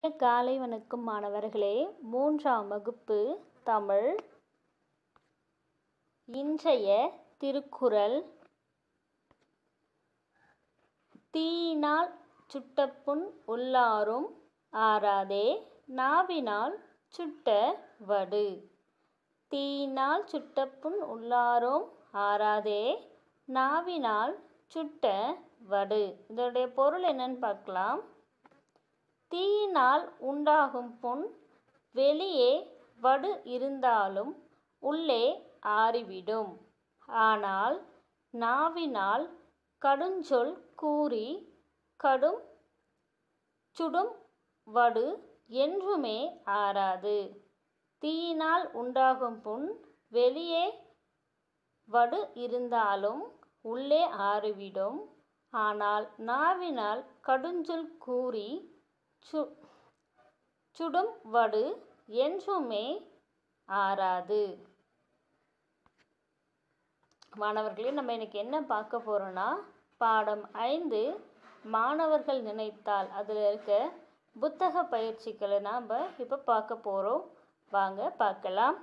காலை வணக்கம் மாணவர்களே மூன்றாம் வகுப்பு தமிழ் இன்றைய திருக்குறள் தீயினால் சுட்டப்புண் உள்ளாரும் ஆறாதே நாவினால் சுட்ட வடு தீயினால் சுட்டப்புண் உள்ளாரும் ஆறாதே நாவினால் சுட்ட வடு இதோடைய பொருள் என்னன்னு பார்க்கலாம் தீயினால் உண்டாகும் புண் வெளியே வடு இருந்தாலும் உள்ளே ஆறிவிடும் ஆனால் நாவினால் கடுஞ்சொல் கூறி கடும் சுடும் வடு என்றுமே ஆறாது தீயினால் உண்டாகும் புண் வெளியே வடு இருந்தாலும் உள்ளே ஆறிவிடும் ஆனால் நாவினால் கடுஞ்சொல் கூறி சு சுடும் வடு என்றுமே ஆறாது மாணவர்களே நம்ம இன்னைக்கு என்ன பார்க்க போகிறோன்னா பாடம் ஐந்து மாணவர்கள் நினைத்தால் அதில் இருக்க புத்தக பயிற்சிகளை நாம் இப்போ பார்க்க போகிறோம் வாங்க பார்க்கலாம்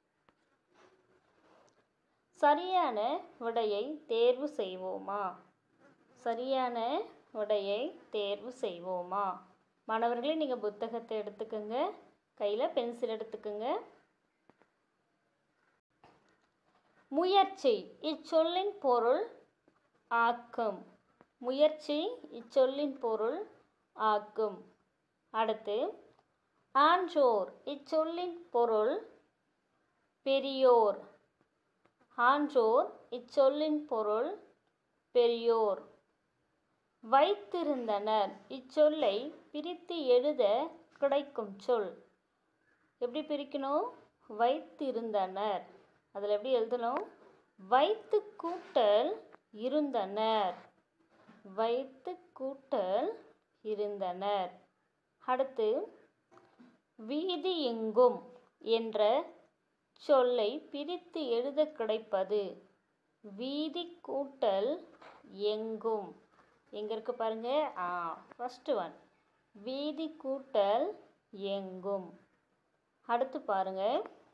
சரியான விடையை தேர்வு செய்வோமா சரியான விடையை தேர்வு செய்வோமா மாணவர்களே நீங்கள் புத்தகத்தை எடுத்துக்கோங்க கையில் பென்சில் எடுத்துக்கோங்க முயற்சி இச்சொல்லின் பொருள் ஆக்கம் முயற்சி இச்சொல்லின் பொருள் ஆக்கும் அடுத்து ஆன்றோர் இச்சொல்லின் பொருள் பெரியோர் ஆன்றோர் இச்சொல்லின் பொருள் பெரியோர் வைத்திருந்தனர் இச்சொல்லை பிரித்து எழுத கிடைக்கும் சொல் எப்படி பிரிக்கணும் வைத்திருந்தனர் அதில் எப்படி எழுதணும் வைத்து கூட்டல் இருந்தனர் வைத்து கூட்டல் இருந்தனர் அடுத்து வீதி எங்கும் என்ற சொல்லை பிரித்து எழுத கிடைப்பது வீதி கூட்டல் எங்கும் எங்கே இருக்கு பாருங்க ஆ ஃபஸ்ட்டு ஒன் வீதி கூட்டல் எங்கும் அடுத்து பாருங்க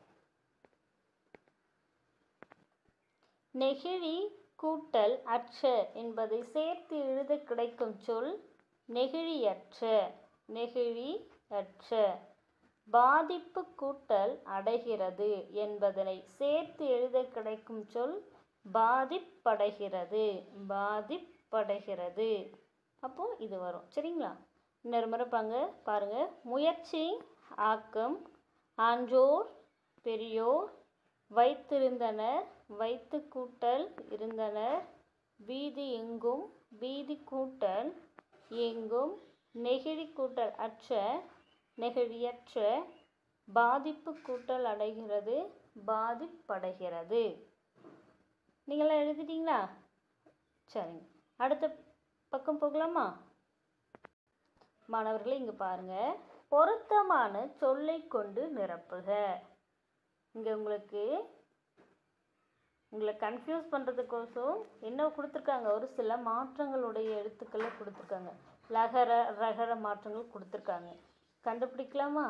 நெகிழி கூட்டல் அற்ற என்பதை சேர்த்து எழுத கிடைக்கும் சொல் நெகிழியற்ற நெகிழி அற்ற பாதிப்பு கூட்டல் அடைகிறது என்பதனை சேர்த்து எழுத கிடைக்கும் சொல் பாதிப்படைகிறது பாதிப்படைகிறது அப்போ இது வரும் சரிங்களா இன்னொரு முறை பாங்க பாருங்க முயற்சி ஆக்கம் ஆன்றோர் பெரியோர் வைத்திருந்தனர் வைத்து கூட்டல் இருந்தனர் வீதி எங்கும் வீதி கூட்டல் எங்கும் நெகிழி கூட்டல் அற்ற நெகிழியற்ற பாதிப்பு கூட்டல் அடைகிறது பாதிப்படைகிறது நீங்களாம் எழுதிட்டீங்களா சரிங்க அடுத்த பக்கம் போகலாமா மாணவர்களே இங்கே பாருங்க பொருத்தமான சொல்லை கொண்டு நிரப்புக இங்கே உங்களுக்கு உங்களை கன்ஃபியூஸ் பண்ணுறதுக்கோசம் என்ன கொடுத்துருக்காங்க ஒரு சில மாற்றங்களுடைய எழுத்துக்களை கொடுத்துருக்காங்க லகர ரகர மாற்றங்கள் கொடுத்துருக்காங்க கண்டுபிடிக்கலாமா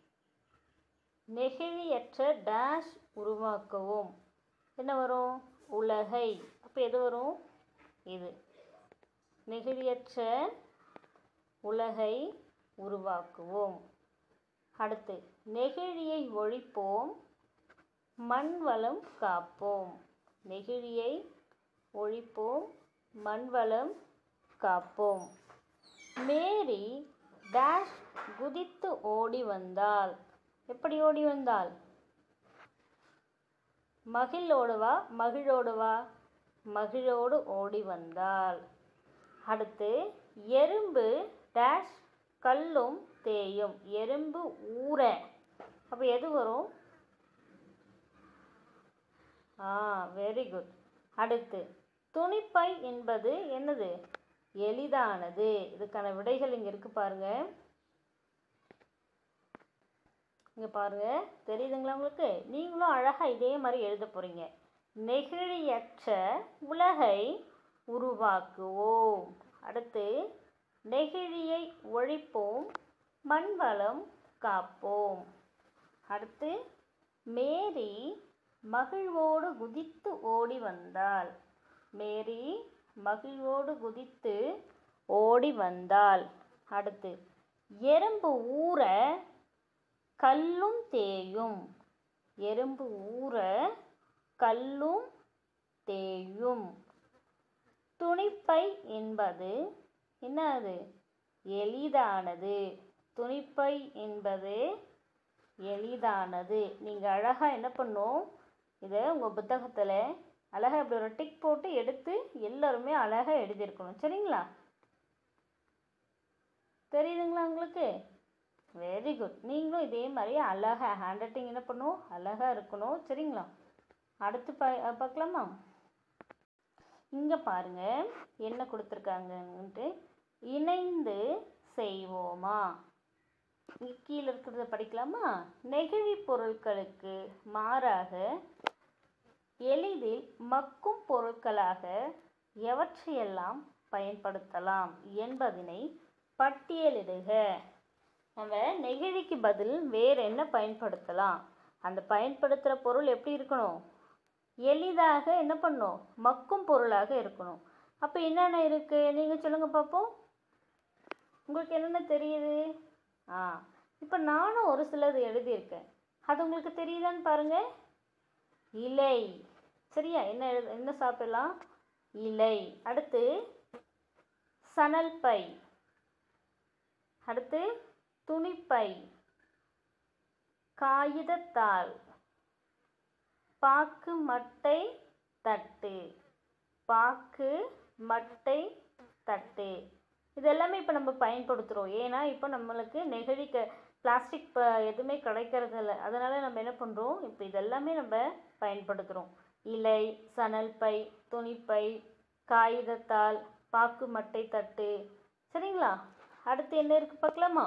நெகிழியற்ற டேஷ் உருவாக்கவும் என்ன வரும் உலகை அப்போ எது வரும் இது நெகிழியற்ற உலகை உருவாக்குவோம் அடுத்து நெகிழியை ஒழிப்போம் மண் வளம் காப்போம் நெகிழியை ஒழிப்போம் மண் வளம் காப்போம் மேரி டேஷ் குதித்து ஓடி வந்தாள் எப்படி ஓடி வந்தாள் மகிழோடுவா மகிழோடுவா மகிழோடு ஓடி வந்தாள் அடுத்து எறும்பு டேஷ் கல்லும் தேயும் எறும்பு ஊற அப்போ எது வரும் ஆ வெரி குட் அடுத்து துணிப்பை என்பது என்னது எளிதானது இதுக்கான விடைகள் இங்கே இருக்கு பாருங்க இங்கே பாருங்க தெரியுதுங்களா உங்களுக்கு நீங்களும் அழகாக இதே மாதிரி எழுத போகிறீங்க நெகிழியற்ற உலகை உருவாக்குவோம் அடுத்து நெகிழியை ஒழிப்போம் மண் வளம் காப்போம் அடுத்து மேரி மகிழ்வோடு குதித்து ஓடி வந்தாள் மேரி மகிழ்வோடு குதித்து ஓடி வந்தாள் அடுத்து எறும்பு ஊற கல்லும் தேயும் எறும்பு ஊற கல்லும் தேயும் துணிப்பை என்பது என்ன அது எளிதானது துணிப்பை என்பது எளிதானது நீங்கள் அழகாக என்ன பண்ணும் இதை உங்கள் புத்தகத்தில் அழகாக இப்படி ஒரு டிக் போட்டு எடுத்து எல்லாருமே அழகாக எழுதியிருக்கணும் சரிங்களா தெரியுதுங்களா உங்களுக்கு வெரி குட் நீங்களும் இதே மாதிரி அழகாக ஹேண்ட் ரைட்டிங் என்ன பண்ணும் அழகாக இருக்கணும் சரிங்களா அடுத்து பா பார்க்கலாமா இங்கே பாருங்க என்ன கொடுத்துருக்காங்கன்ட்டு இணைந்து செய்வோமா இங்க கீழே இருக்கிறத படிக்கலாமா நெகிழி பொருட்களுக்கு மாறாக எளிதில் மக்கும் பொருட்களாக எவற்றையெல்லாம் பயன்படுத்தலாம் என்பதனை பட்டியலிடுக நம்ம நெகிழிக்கு பதில் வேறு என்ன பயன்படுத்தலாம் அந்த பயன்படுத்துகிற பொருள் எப்படி இருக்கணும் எளிதாக என்ன பண்ணும் மக்கும் பொருளாக இருக்கணும் அப்போ என்னென்ன இருக்குது நீங்கள் சொல்லுங்கள் பார்ப்போம் உங்களுக்கு என்னென்ன தெரியுது ஆ இப்போ நானும் ஒரு சிலது எழுதியிருக்கேன் அது உங்களுக்கு தெரியுதான்னு பாருங்கள் இலை சரியா என்ன எழுத என்ன சாப்பிடலாம் இலை அடுத்து சணல் பை அடுத்து துணிப்பை காகிதத்தாள் பாக்கு மட்டை தட்டு பாக்கு மட்டை தட்டு இது எல்லாமே இப்போ நம்ம பயன்படுத்துகிறோம் ஏன்னா இப்போ நம்மளுக்கு நெகிழி க பிளாஸ்டிக் ப எதுவுமே கிடைக்கிறது இல்லை அதனால் நம்ம என்ன பண்ணுறோம் இப்போ இதெல்லாமே நம்ம பயன்படுத்துகிறோம் இலை சணல் பை துணிப்பை காகிதத்தாள் பாக்கு மட்டை தட்டு சரிங்களா அடுத்து என்ன இருக்குது பார்க்கலாமா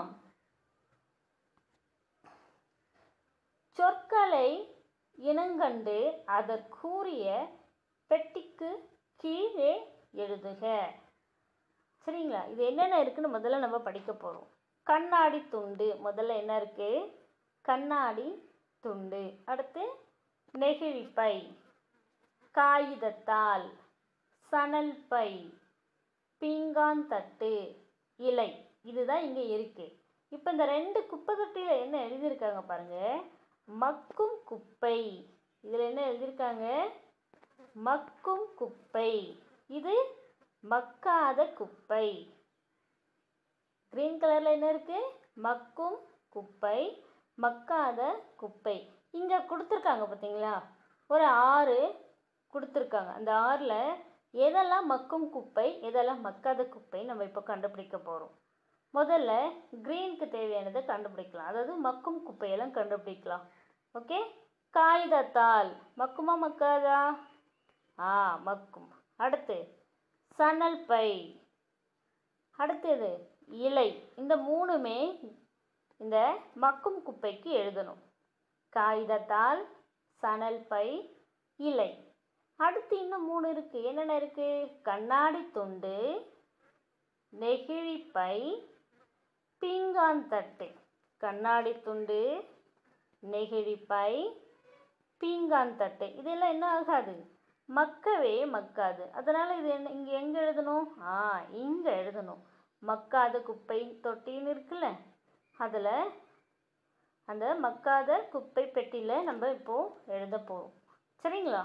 சொற்களை இனங்கண்டு அதற்குரிய பெட்டிக்கு கீழே எழுதுக சரிங்களா இது என்னென்ன இருக்குன்னு முதல்ல நம்ம படிக்க போகிறோம் கண்ணாடி துண்டு முதல்ல என்ன இருக்கு கண்ணாடி துண்டு அடுத்து நெகிழிப்பை காகிதத்தாள் சணல் பை பீங்கான் தட்டு இலை இதுதான் இங்கே இருக்கு இப்போ இந்த ரெண்டு குப்பை தொட்டியில் என்ன எழுதியிருக்காங்க பாருங்க மக்கும் குப்பை இதில் என்ன எழுதியிருக்காங்க மக்கும் குப்பை இது மக்காத குப்பை கிரீன் கலரில் என்ன இருக்கு மக்கும் குப்பை மக்காத குப்பை இங்கே கொடுத்துருக்காங்க பார்த்தீங்களா ஒரு ஆறு கொடுத்துருக்காங்க அந்த ஆறில் எதெல்லாம் மக்கும் குப்பை எதெல்லாம் மக்காத குப்பை நம்ம இப்போ கண்டுபிடிக்க போகிறோம் முதல்ல க்ரீனுக்கு தேவையானதை கண்டுபிடிக்கலாம் அதாவது மக்கும் குப்பையெல்லாம் கண்டுபிடிக்கலாம் ஓகே காகிதத்தாள் மக்குமா மக்காதா ஆ மக்கும் அடுத்து சணல் பை அடுத்தது இலை இந்த மூணுமே இந்த மக்கும் குப்பைக்கு எழுதணும் காகிதத்தாள் சணல் பை இலை அடுத்து இன்னும் மூணு இருக்குது என்னென்ன இருக்குது கண்ணாடி துண்டு நெகிழி பை பீங்கான் தட்டு கண்ணாடி துண்டு நெகிழி பை பீங்கான் தட்டு இதெல்லாம் என்ன ஆகாது மக்கவே மக்காது அதனால் இது என்ன இங்கே எங்கே எழுதணும் ஆ இங்கே எழுதணும் மக்காத குப்பை தொட்டின்னு இருக்குல்ல அதில் அந்த மக்காத குப்பை பெட்டியில் நம்ம இப்போது எழுத போகிறோம் சரிங்களா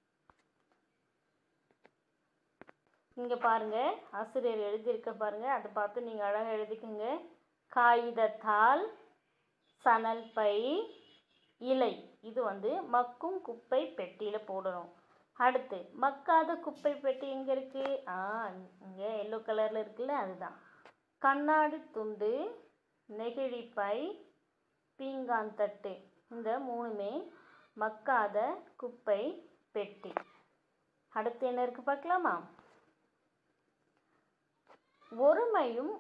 இங்கே பாருங்க ஆசிரியர் எழுதியிருக்க பாருங்க அதை பார்த்து நீங்கள் அழகாக எழுதிக்கோங்க காகிதத்தாள் சணல் பை இலை இது வந்து மக்கும் குப்பை பெட்டியில் போடணும் அடுத்து மக்காத குப்பை பெட்டி எங்கே இருக்குது ஆ இங்கே எல்லோ கலரில் இருக்குல்ல அதுதான் கண்ணாடி துண்டு நெகிழி பை பீங்கான் தட்டு இந்த மூணுமே மக்காத குப்பை பெட்டி அடுத்து என்ன இருக்குது பார்க்கலாமா ஒருமையும்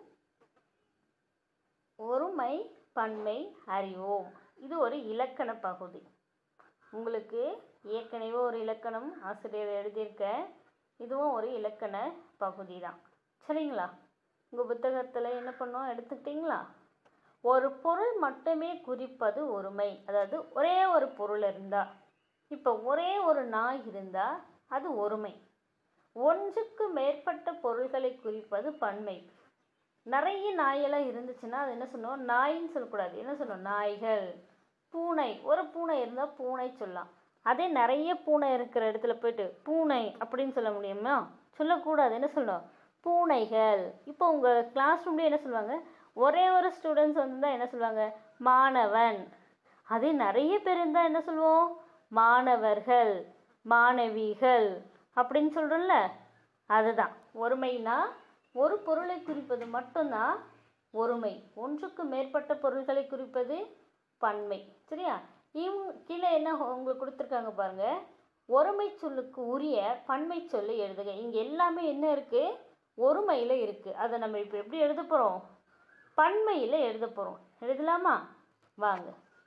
ஒருமை பன்மை அறிவோம் இது ஒரு இலக்கண பகுதி உங்களுக்கு ஏற்கனவே ஒரு இலக்கணம் ஆசிரியர் எழுதியிருக்க இதுவும் ஒரு இலக்கண பகுதி தான் சரிங்களா உங்கள் புத்தகத்தில் என்ன பண்ணோம் எடுத்துக்கிட்டிங்களா ஒரு பொருள் மட்டுமே குறிப்பது ஒருமை அதாவது ஒரே ஒரு பொருள் இருந்தா இப்போ ஒரே ஒரு நாய் இருந்தா அது ஒருமை ஒன்றுக்கு மேற்பட்ட பொருள்களை குறிப்பது பன்மை நிறைய நாயெல்லாம் இருந்துச்சுன்னா அது என்ன சொல்லுவோம் நாயின்னு சொல்லக்கூடாது என்ன சொல்லணும் நாய்கள் பூனை ஒரு பூனை இருந்தால் பூனை சொல்லலாம் அதே நிறைய பூனை இருக்கிற இடத்துல போயிட்டு பூனை அப்படின்னு சொல்ல முடியுமா சொல்லக்கூடாது என்ன சொல்லணும் பூனைகள் இப்போ உங்கள் கிளாஸ் ரூம்லேயே என்ன சொல்லுவாங்க ஒரே ஒரு ஸ்டூடெண்ட்ஸ் வந்து என்ன சொல்லுவாங்க மாணவன் அதே நிறைய பேர் இருந்தால் என்ன சொல்லுவோம் மாணவர்கள் மாணவிகள் அப்படின்னு சொல்கிறோம்ல அதுதான் ஒருமைனா ஒரு பொருளை குறிப்பது மட்டும்தான் ஒருமை ஒன்றுக்கு மேற்பட்ட பொருள்களை குறிப்பது பன்மை சரியா இவங்க கீழே என்ன உங்களுக்கு கொடுத்துருக்காங்க பாருங்க ஒருமை சொல்லுக்கு உரிய பன்மை சொல்லு எழுதுக இங்கே எல்லாமே என்ன இருக்குது ஒருமையில் இருக்குது அதை நம்ம இப்போ எப்படி எழுத போகிறோம் பன்மையில் எழுத போகிறோம் எழுதலாமா வாங்க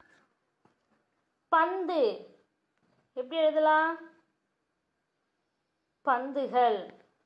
பந்து எப்படி எழுதலாம் பந்துகள்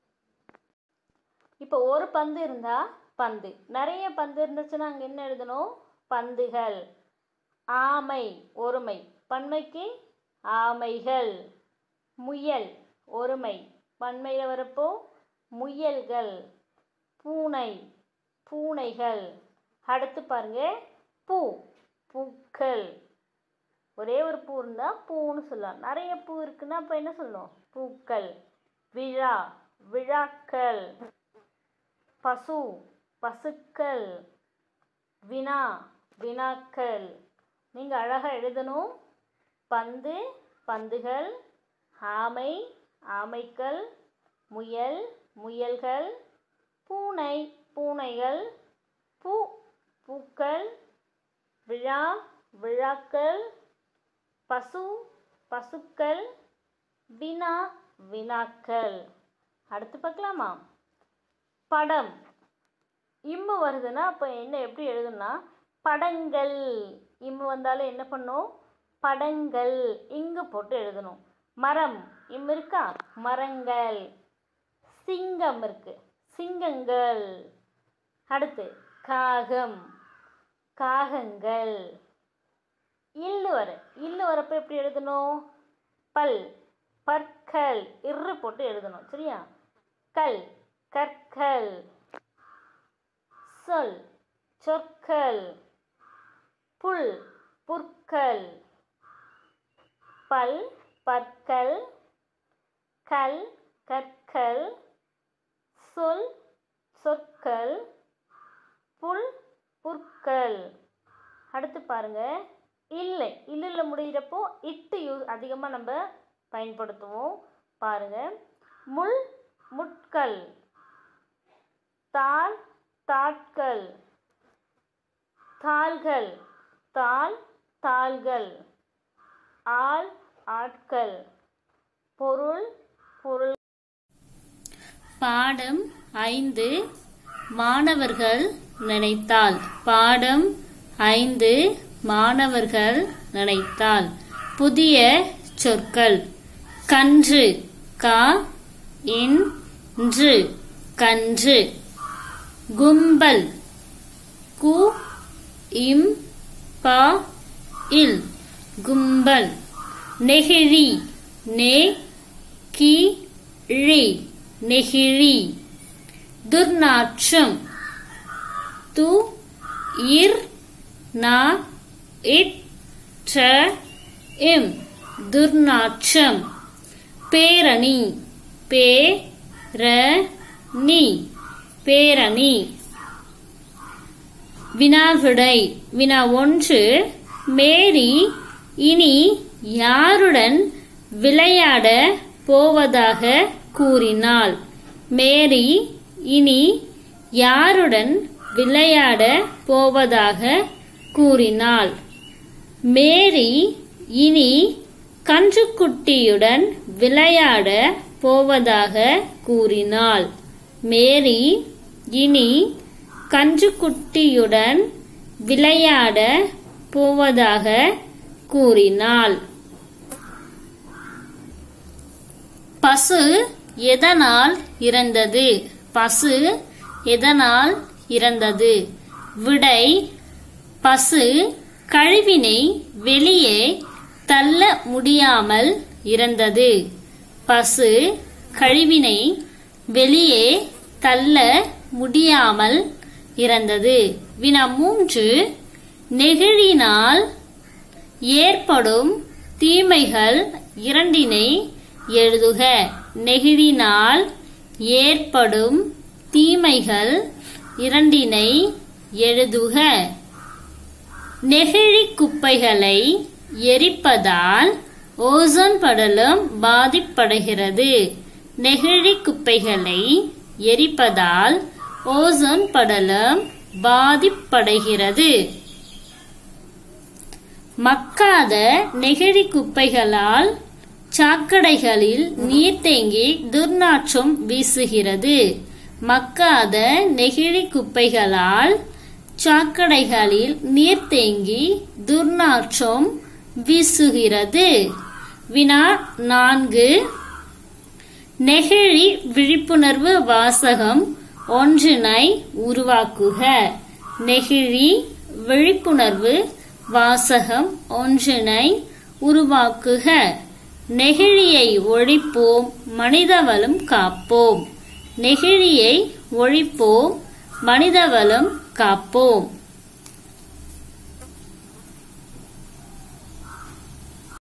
இப்போ ஒரு பந்து இருந்தால் பந்து நிறைய பந்து இருந்துச்சுன்னா அங்கே என்ன எழுதணும் பந்துகள் ஆமை ஒருமை பன்மைக்கு ஆமைகள் முயல் ஒருமை பன்மையில் வரப்போ முயல்கள் பூனை பூனைகள் அடுத்து பாருங்க பூ பூக்கள் ஒரே ஒரு பூ இருந்தால் பூன்னு சொல்லலாம் நிறைய பூ இருக்குன்னா அப்போ என்ன சொல்லணும் பூக்கள் விழா விழாக்கள் பசு பசுக்கள் வினா வினாக்கள் நீங்கள் அழகாக எழுதணும் பந்து பந்துகள் ஆமை ஆமைகள் முயல் முயல்கள் பூனை பூனைகள் பூ பூக்கள் விழா விழாக்கள் பசு பசுக்கள் வினா வினாக்கள் அடுத்து பார்க்கலாமா படம் இம்மு வருதுன்னா அப்போ என்ன எப்படி எழுதணும்னா படங்கள் இம்மு வந்தாலும் என்ன பண்ணும் படங்கள் இங்கு போட்டு எழுதணும் மரம் இம்மு இருக்கா மரங்கள் சிங்கம் இருக்கு சிங்கங்கள் அடுத்து காகம் காகங்கள் இல்லு வர இல்லு வரப்போ எப்படி எழுதணும் பல் பற்கள் இரு போட்டு எழுதணும் சரியா கல் கற்கள் சொல் சொற்கள் புல் புற்கள் பல் பற்கள் கல் கற்கள் சொல் சொற்கள் புல் புற்கள் அடுத்து பாருங்க இல்லை இல்லையில் முடிகிறப்போ இட்டு யூஸ் அதிகமாக நம்ம பயன்படுத்துவோம் பாருங்க முள் முட்கள் தாள் தாட்கள் தாள்கள் தாள் தாள்கள் ஆள் ஆட்கள் பொருள் பொருள் பாடம் ஐந்து மாணவர்கள் நினைத்தால் பாடம் ஐந்து மாணவர்கள் நினைத்தால் புதிய சொற்கள் கன்று கா இன்று கன்று கும்பல் கு இம் ப இல் கும்பல் நெகிழி நே கி ழி நெகிழி துர்நாற்றம் து இர் நா இட் ற்ற இம் துர்நாற்றம் பேரணி பே ர நீ பேரணி வினாவிடை வினா ஒன்று மேரி இனி யாருடன் விளையாட போவதாக கூறினாள் மேரி இனி யாருடன் விளையாட போவதாக கூறினாள் மேரி இனி கன்றுக்குட்டியுடன் விளையாட போவதாக கூறினாள் மேரி இனி கன்றுக்குட்டியுடன் விளையாட போவதாக கூறினாள் பசு எதனால் இறந்தது பசு எதனால் இறந்தது விடை பசு கழிவினை வெளியே தள்ள முடியாமல் இறந்தது பசு கழிவினை வெளியே தள்ள முடியாமல் இறந்தது வினா மூன்று நெகிழினால் ஏற்படும் தீமைகள் இரண்டினை எழுதுக நெகிழினால் ஏற்படும் தீமைகள் இரண்டினை எழுதுக நெகிழி குப்பைகளை எரிப்பதால் ஓசோன் படலம் பாதிப்படைகிறது நெகிழி குப்பைகளை எரிப்பதால் ஓசோன் படலம் பாதிப்படைகிறது மக்காத நெகிழி குப்பைகளால் சாக்கடைகளில் நீர் தேங்கி துர்நாற்றம் வீசுகிறது மக்காத நெகிழி குப்பைகளால் சாக்கடைகளில் நீர் தேங்கி துர்நாற்றம் வீசுகிறது வினா நான்கு நெகிழி விழிப்புணர்வு வாசகம் ஒன்றினை உருவாக்குக நெகிழி விழிப்புணர்வு வாசகம் ஒன்றினை உருவாக்குக நெகிழியை ஒழிப்போம் மனிதவளம் காப்போம் நெகிழியை ஒழிப்போம் மனிதவளம் காப்போம்